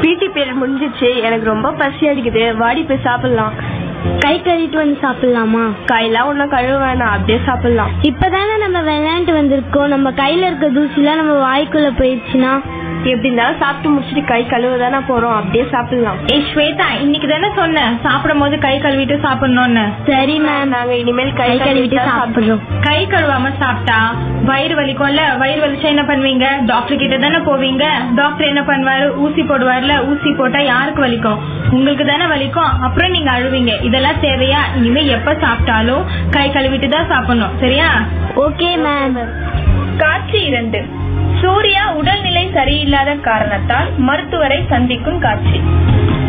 PT period முடிஞ்சிச்சு எனக்கு ரொம்ப பசி அடிக்குது வாடி போய் சாப்பிடலாம் கை கழுவிட்டு வந்து சாப்பிடலாமா கையெல்லாம் ஒன்றும் கழுவ வேணாம் அப்படியே சாப்பிடலாம் இப்பதானே நம்ம விளையாண்டு வந்திருக்கோம் நம்ம கையில இருக்க தூசிலாம் நம்ம வாய்க்குள்ள போயிடுச்சுன்னா எப்படி இருந்தாலும் சாப்பிட்டு முடிச்சிட்டு கை கழுவ தானே போறோம் அப்படியே சாப்பிடலாம் ஏய் ஸ்வேதா இன்னைக்கு தானே சொன்னேன் சாப்பிடும் போது கை கழுவிட்டு சாப்பிடணும்னு சரி மேம் நாங்க இனிமேல் கை கழுவிட்டு சாப்பிடுறோம் கை கழுவாம சாப்பிட்டா வயிறு வலிக்கும்ல வயிறு வலிச்சா என்ன பண்ணுவீங்க டாக்டர் கிட்ட தானே போவீங்க டாக்டர் என்ன பண்ணுவாரு ஊசி போடுவார்ல ஊசி போட்டா யாருக்கு வலிக்கும் உங்களுக்கு தானே வலிக்கும் அப்புறம் நீங்க அழுவீங்க இதெல்லாம் தேவையா இனிமே எப்ப சாப்பிட்டாலும் கை கழுவிட்டு தான் சாப்பிடணும் சரியா ஓகே மேம் காட்சி இரண்டு சூர்யா உடல்நிலை சரியில்லாத காரணத்தால் மருத்துவரை சந்திக்கும் காட்சி